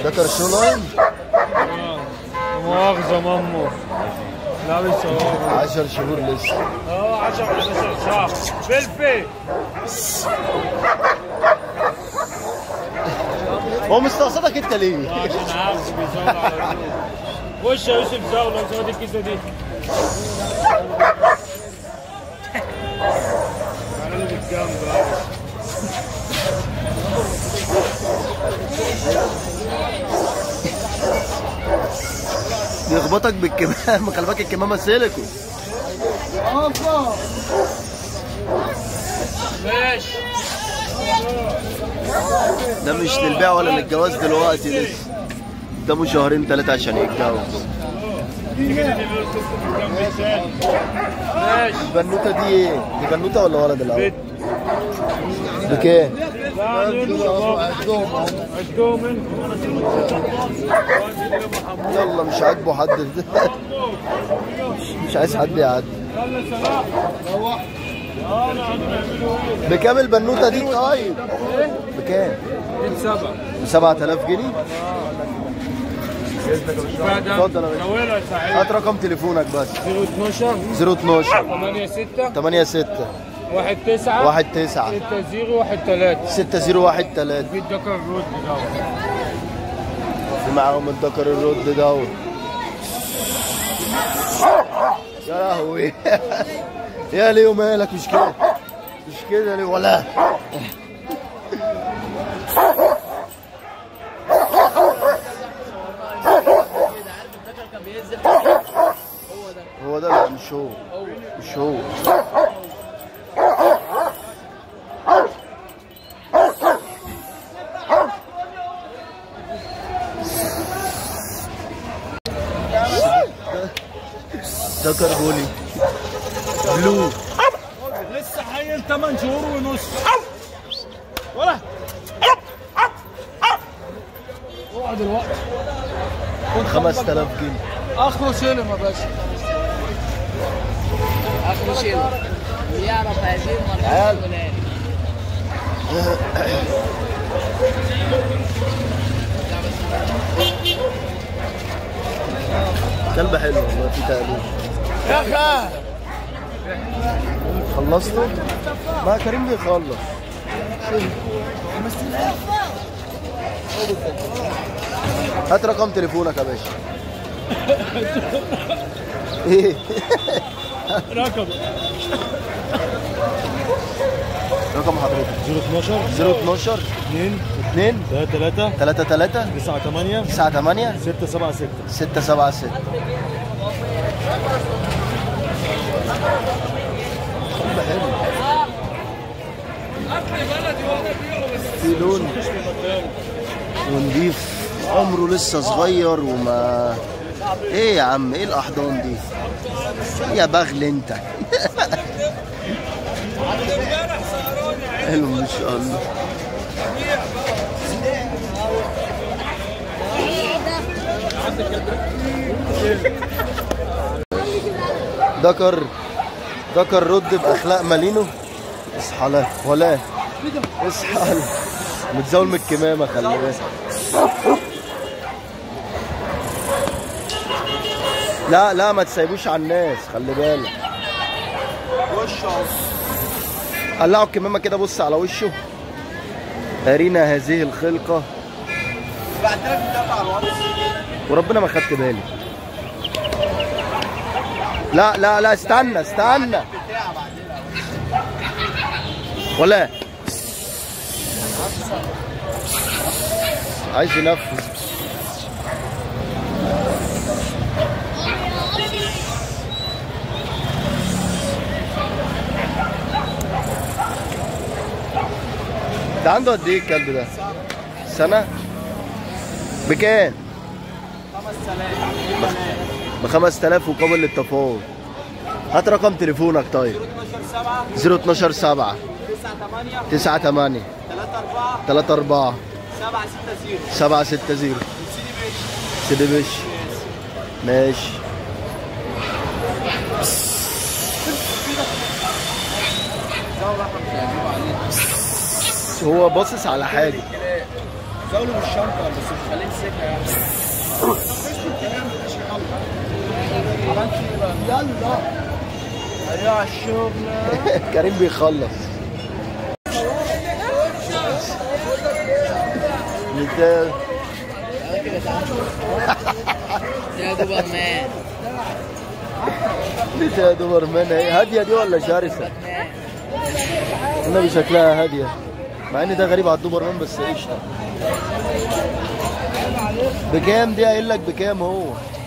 ده كرشون لاين مؤاخذة مامو لا بيصور 10 شهور لسه اه 10 11 شهر فلفل هو مستقصدك انت ليه؟ عشان عارف بيصور على طول خش يا يوسف زاوله زود الكيسه دي عملوا بالجنب بقى. يخبطك بالكمامه خلي بالك الكمامه سيليكو ماشي ده مش للبيع ولا للجواز دلوقتي لسه قدامه شهرين ثلاثة عشان يتجوز ماشي البنوتة دي ايه؟ دي بنوتة ولا ولد الأول؟ بيت بكام؟ لا نطلب عدهم انتم يلا مش عاجبه حد مش عايز حد يعدي يلا سلام بكام البنوتة دي طيب؟ بكام؟ سبعة ب 7000 جنيه؟ اتفضل يا باشا. نويلة سعيد هات رقم تليفونك بس 012 012 8 6 8 6 1 9 1 9 6 0 1 3 6 0 1 3 في الدكر الرود دوت في معاهم الدكر الرد دوت يا لهوي يا ليه مالك مش كده مش كده ليه ولا هو ده لا مش هو مش هو ده كربوني بلو لسه حيل 8 شهور ونص ولا اوعى دلوقتي 5000 جنيه اخره سلم يا باشا اخر شيء يعرف هذه تعال. المرحله الفلانيه كلب حلو والله في تقليد خلصتوا؟ ما كريم بيخلص هات رقم تليفونك يا باشا ايه رقم رقم حضرتك 012 012 2 2 3 3 3 9 8 9 8 6 7 6 6 7 6 في لون ونضيف عمره لسه صغير وما ايه يا عم ايه الاحضان دي يا بغل انت حلو ما شاء الله ذكر ذكر رد باخلاق مالينو اصحى لا ولا اصحى لا. متزاول من الكمامه خلي بالك لا لا ما تسيبوش على الناس خلي بالك قلعوا الكمامه كده بص على وشه أرينا هذه الخلقة وربنا ما خدت بالي لا لا لا استنى استنى ولا عايز ينفذ ده عنده قد ايه الكلب ده؟ سنة؟ بكام؟ ب 5000 وقابل للتفاوض هات رقم تليفونك طيب 012 7 9 8 3 4 7 6 0 سيدي بش ماشي هو باصص على حاجه زاوله بالشنطه بس مش خليه يمسكها يعني يلا ايوه الشغل كريم بيخلص مثال يا دوبرمان مثال دوبرمان اهي هاديه دي ولا شرسه؟ النبي شكلها هاديه مع ان ده غريب على الدوبرمان بس قشطه بكام دي قايل لك بكام هو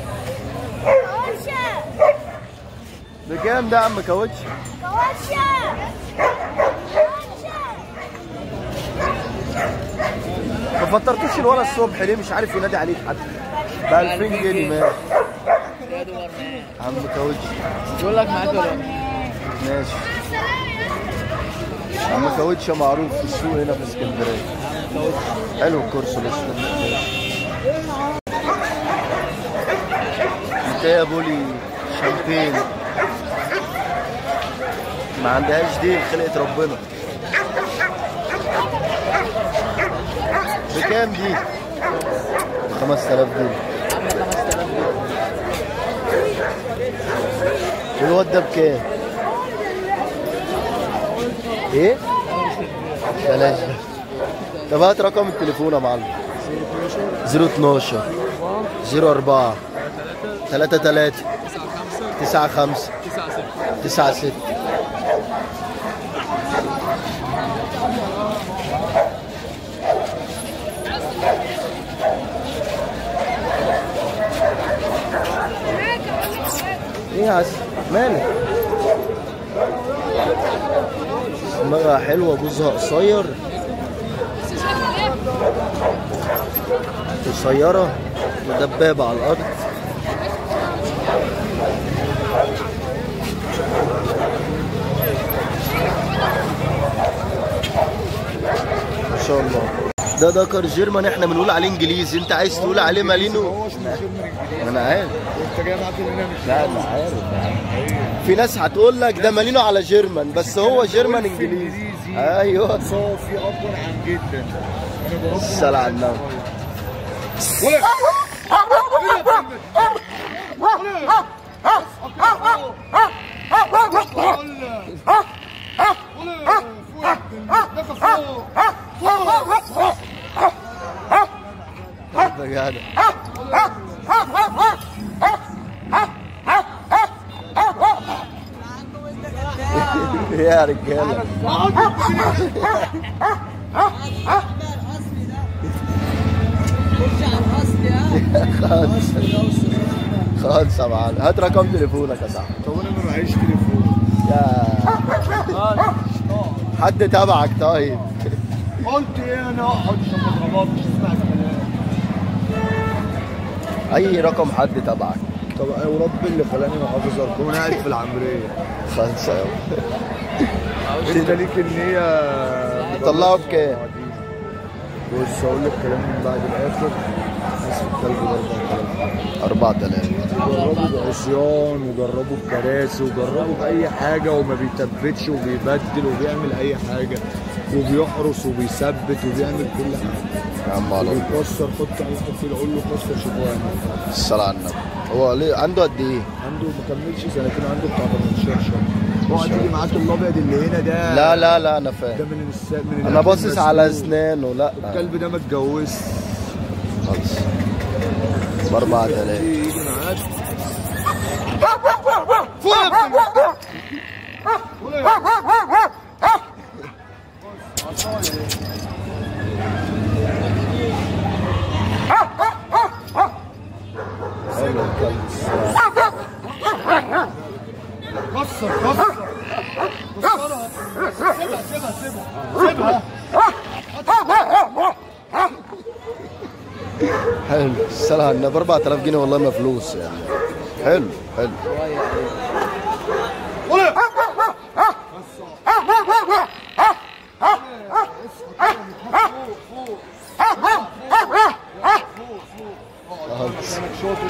بكام ده يا عم كاوتش ما فطرتوش الولد الصبح ليه مش عارف ينادي عليك حتى ب 2000 جنيه ماشي يا دوبرمان عم كاوتش بقول لك معاك ولا ماشي عم كاوتش معروف في السوق هنا في اسكندريه حلو الكرسي الاسود انت يا بولي شامبين ما عندهاش دي خلقة ربنا بكام دي؟ 5000 جنيه الواد ده بكام؟ ايه؟ بلاش ده. طب هات رقم التليفون يا معلم 012 04 33 95 96 ايه يا عسل مالك دماغها حلوه جوزها قصير قصيره ودبابه على الارض ما شاء الله ده دكر جيرمان احنا بنقول عليه انجليزي انت عايز تقول عليه مالينو هو اسمه جبن انجليزي انا عارف انت جاي معاك من هنا مش لا انا عارف في ناس هتقول لك ده مالينو على جيرمان بس هو جيرمان انجليزي ايوه صافي ابا عن جدا انا بربي الصلاة على النبي بجد يا رجاله خالص خالص يا معلم هات رقم تليفونك يا صاحبي طب انا ما معيش تليفون يا حد تبعك طيب قلت ايه انا اقعد عشان ما اتربطش اسمع الكلام اي رقم حد تبعك طب انا ورب اللي خلاني محافظ ارقام انا قاعد في العمريه خالص يا انت ليك النية طلعوا بكام؟ بص اقول لك كلام من بعد الاخر اسف الكلب ده 4000 جربوا بعصيان وجربوا بكراسي وجربوا باي حاجه وما بيثبتش وبيبدل وبيعمل اي حاجه وبيحرس وبيثبت وبيعمل كل حاجه يا عم على الله وبيكسر حط اي حد فيه قول له كسر شوف هو يعمل إيه. الصلاة على النبي هو ليه عنده قد ايه؟ عنده ما كملش سنتين عنده بتاع 18 شهر اوعى تيجي معاك الابيض اللي هنا ده لا لا لا انا ده فاهم من الس... من انا الأكل باصص على المسلوق. اسنانه لا الكلب ده ما اتجوزش خالص ب 4000 يجي معاك حلو الكلب الصراحة. كسر كسر كسرها سيبها سيبها سيبها سيبها حلو الصلاة على النبي 4000 جنيه والله ما فلوس يعني حلو حلو خالص.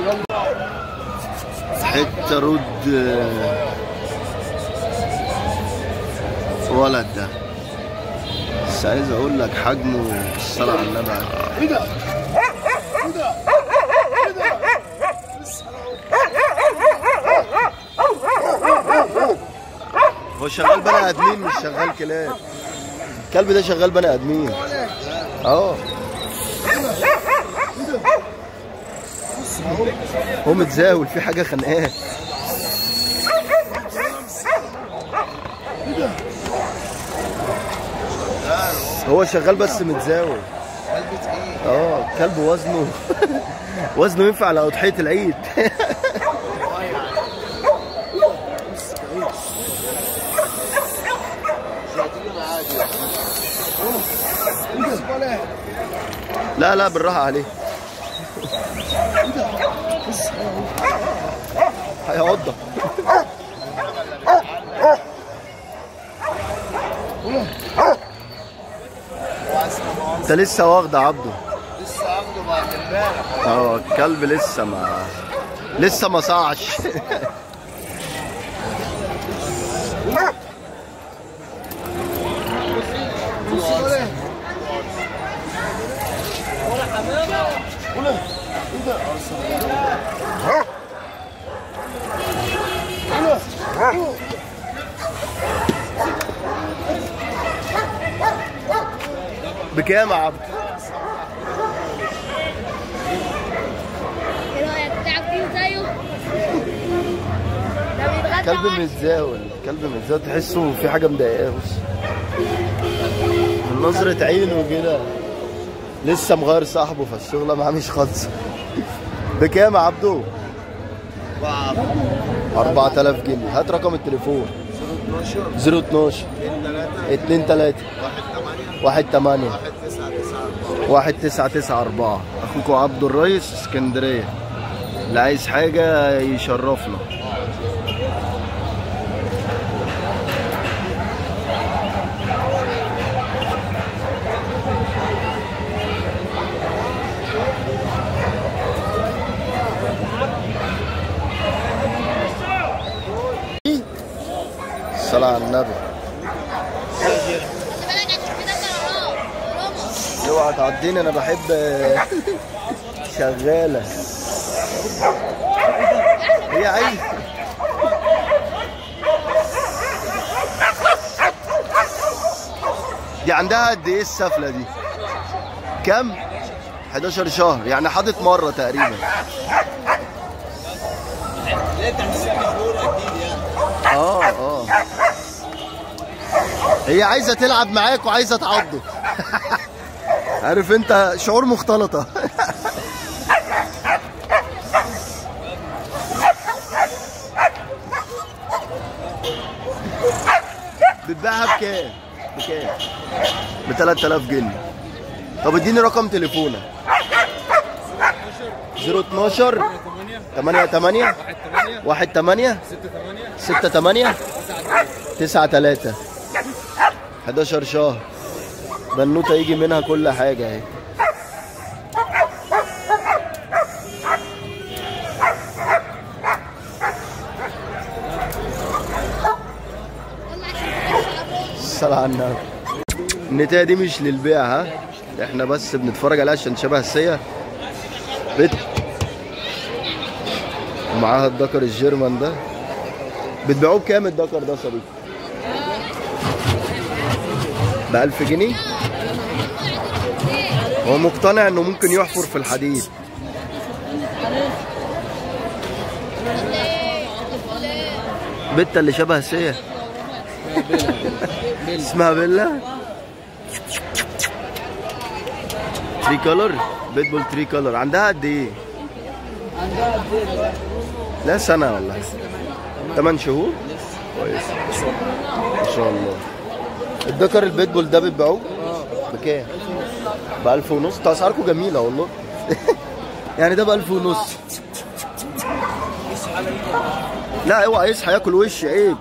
حتة رد ولد ده بس عايز اقول لك حجمه الصلاة على النبي عليه. هو شغال بني ادمين مش شغال كلاب الكلب ده شغال بني ادمين اه هو متزاول في حاجه خانقاه هو شغال بس متزاول اه كلب وزنه وزنه ينفع على اضحيه العيد لا لا بالراحه عليه هيعضك انت لسه واخد يا عبده لسه واخده بعد امبارح اه الكلب لسه ما لسه ما صعش بكام يا عبد؟ ايه رايك تلعب فيه زيه؟ ده بيتغدى كلب معاك. متزاول كلب متزاول تحسه في حاجه مضايقاه بص من نظرة عينه كده لسه مغير صاحبه فالشغلة معاه مش خالصة بكام يا عبدو؟ 4000 جنيه هات رقم التليفون 012 2 3 1 8 1 9 9 4 اخوكم عبد الريس اسكندريه اللي عايز حاجه يشرفنا الصلاة على النبي خلي بالك عشان كده قرارات روما اوعى تعديني انا بحب شغالة هي عايز دي عندها قد ايه السفلة دي؟ كم؟ 11 شهر يعني حاضت مرة تقريبا اه اه هي عايزة تلعب معاك وعايزة تعضك عارف انت شعور مختلطة بتباعها بكام؟ بكام؟ ب 3000 جنيه طب اديني رقم تليفونك 012 8 8 1 8 6 8 9 3 11 شهر بنوته يجي منها كل حاجه اهي الصلاة على النبي النتاية دي مش للبيع ها احنا بس بنتفرج عليها عشان شبه السيا بت ومعاها الدكر الجيرمان ده بتبيعوه بكام الدكر ده يا صديقي؟ ب 1000 جنيه هو مقتنع انه ممكن يحفر في الحديد بنت اللي شبه سيا اسمها بيلا تري كولر بيتبول تري كولر عندها قد ايه؟ لا سنة والله 8 شهور كويس ما شاء الله الدكر البيتبول ده بتبيعوه؟ بكام؟ ب 1000 ونص انتوا اسعاركم جميلة والله يعني ده ب 1000 ونص لا اوعى يصحى ياكل وش عيب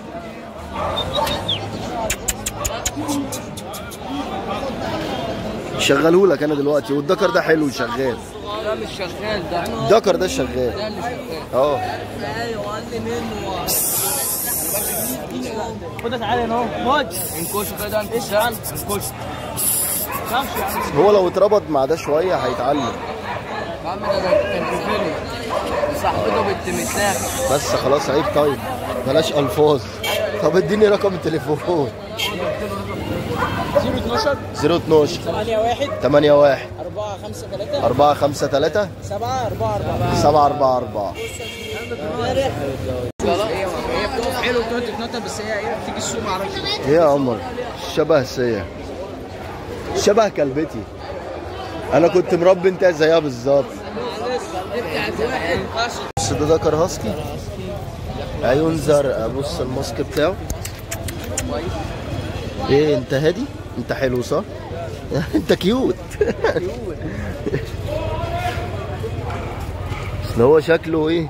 شغله لك انا دلوقتي والدكر ده حلو شغال ده مش شغال ده الدكر ده شغال ده اللي شغال اه ايوه قال لي منه خدها تعالى هنا اهو انكوش كده انت الشعر انكوش شمس يا عم هو لو اتربط مع ده شويه هيتعلم يا عم ده ده كان في فيلم صاحبته بنت متاخد بس خلاص عيب طيب بلاش الفاظ طب اديني رقم التليفون 012 012 8 1 8 1 4 5 3 4 5 3 7 4 4 7 4 4 هي هي بتقف حلو وبتقعد تتنطط بس هي ايه بتيجي السوق معرفش ايه يا عمر شبه سيا شبه كلبتي انا كنت مربي انت زيها بالظبط بص ده ذكر هاسكي عيون زرقاء بص الماسك بتاعه ايه انت هادي انت حلو صح انت كيوت اصل هو شكله ايه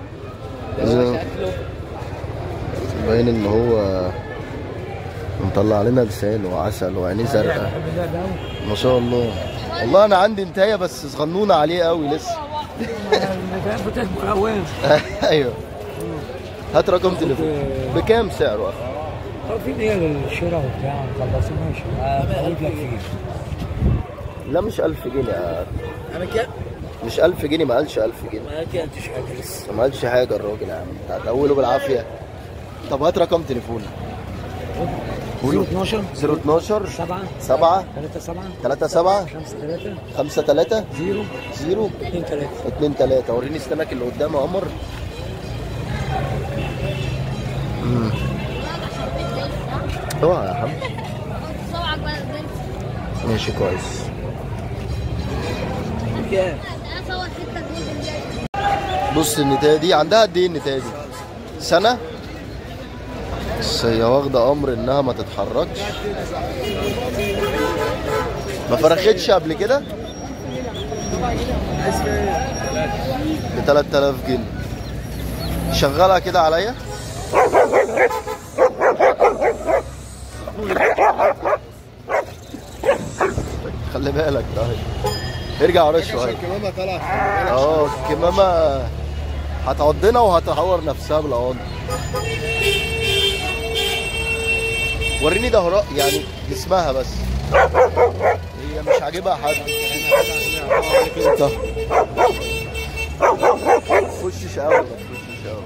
باين ان هو مطلع علينا لسان وعسل وعينيه زرقاء ما شاء الله والله انا عندي انتايه بس صغنونه عليه قوي لسه ايوه هات رقم تليفون بكام سعره في دقيقة للشراء وبتاع مخلصين ماشي هقول لك فيه لا مش 1000 جنيه انا كده مش 1000 جنيه ما قالش 1000 جنيه ما كنتش حاجه لسه ما قالش حاجه الراجل يا عم هتقوله بالعافيه طب هات رقم تليفون قولوا 12 012 7 7 3 7 3 7 5 3 5 3 0 0 2 3 2 3 وريني استناك اللي قدام يا قمر امم اوعى يا حمد صوعك بقى البنت ماشي كويس كام انا صور 6 جنيه بالله بص النتايه دي عندها قد ايه النتايه دي؟ سنه بس هي واخده امر انها ما تتحركش ما فرختش قبل كده ب 3000 جنيه شغلها كده عليا خلي بالك طيب ارجع ورا شويه الكمامه طلعت اه الكمامة هتعضنا وهتهور نفسها بالعض وريني ظهرها يعني جسمها بس هي مش عاجبها حد طب. خشش قوي ما تخشش قوي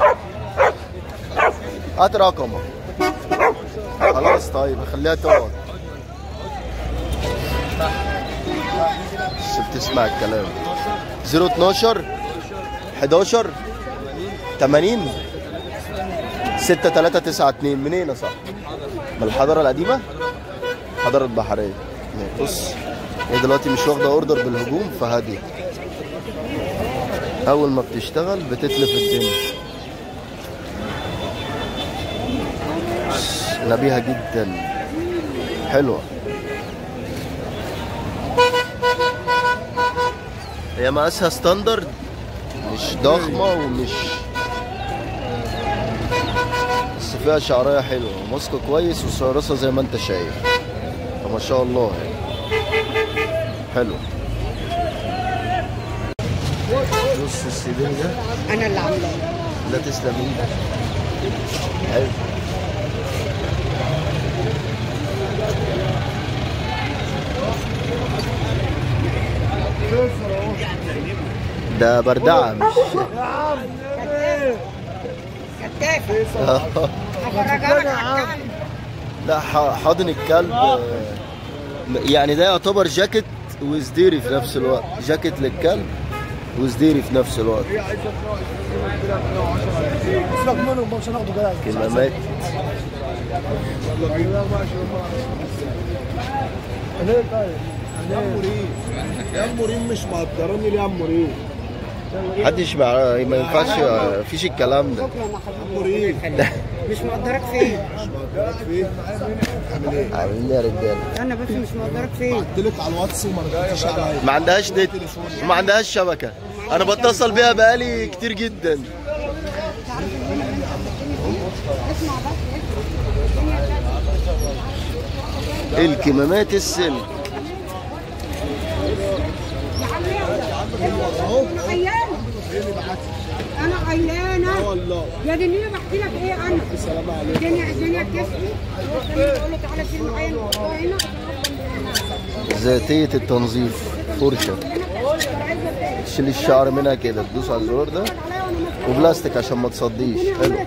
هات رقمك خلاص طيب خليها تقعد بس بتسمع الكلام 012 11 80 6392 منين يا صاحبي؟ من الحضارة القديمة؟ حضارة بحرية بص هي دلوقتي مش واخدة اوردر بالهجوم فهادية أول ما بتشتغل بتتلف الدنيا بص، نبيهة جدا حلوة هي مقاسها ستاندرد مش ضخمة ومش بس فيها شعرية حلوة وماسكة كويس وصيرصة زي ما انت شايف فما شاء الله يعني حلو بص السيدين ده انا اللي عاملاه لا تسلم ايدك حلو ده بردعة مش كتافه هفرجها لك على الكعب. لا ح- حاضن الكلب آه، يعني ده يعتبر جاكيت وزديري في نفس الوقت جاكيت للكلب وزديري في نفس الوقت سيبك منهم مش هناخده جاهز كمامات ليه طيب؟ يا مريم يا مريم مش مقدراني ليه يا مريم محدش مع... ما ينفعش مفيش الكلام ده مريم مش مقدرك فين مقدرك فين عامل ايه عاملين إيه يا رجاله انا بس مش مقدرك فين قلت لك على الواتس وما ردتش عليا ما عندهاش نت ما عندهاش شبكه انا بتصل بيها بقالي كتير جدا الكمامات السلك عيال انا قيلانه والله يا دنيا بحكي لك ايه انا السلام عليكم الدنيا الدنيا بتسقي بقول له تعالى شيل معايا الموضوع هنا ذاتية التنظيف فرشة تشيل الشعر منها كده تدوس على الزرار ده وبلاستيك عشان ما تصديش حلو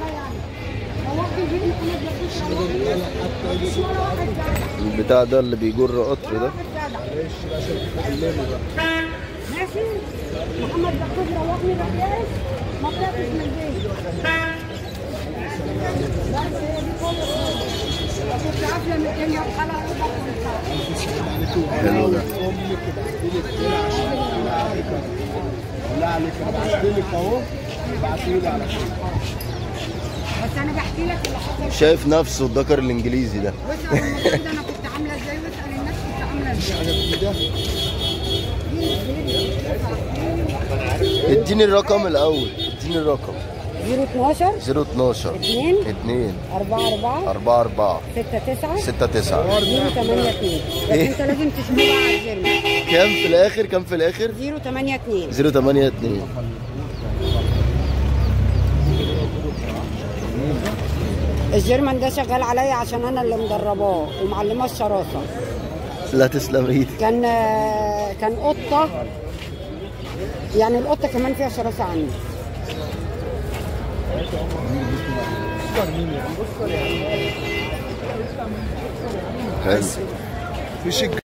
البتاع ده اللي بيجر قطر ده ماشي محمد بحكوك روحني بقياس ما طلعتش من البيت بس هي دي كل كنت قافله من الدنيا وخلع حلو ده امك ابعتي لك كده عشان بالله عليك بالله عليك ابعت لك اهو ابعتي لي على طول بس انا بحكي لك اللي حصل شايف نفسه الذكر الانجليزي ده واسال المكان ده انا كنت عامله ازاي واسال الناس كنت عامله ازاي اديني الرقم الاول اديني الرقم 012 012 2 2 4 4 4 4 6 9 6 9 0 8 2 بس إيه؟ انت لازم تشوفها على الجيرمان كام في الاخر كام في الاخر 0 8 2 0 8 2 الجيرمان ده شغال عليا عشان انا اللي مدرباه ومعلماه الشراسه لا تسلم ايدك كان كان قطه يعني القطه كمان فيها شراسه عني حلو مفيش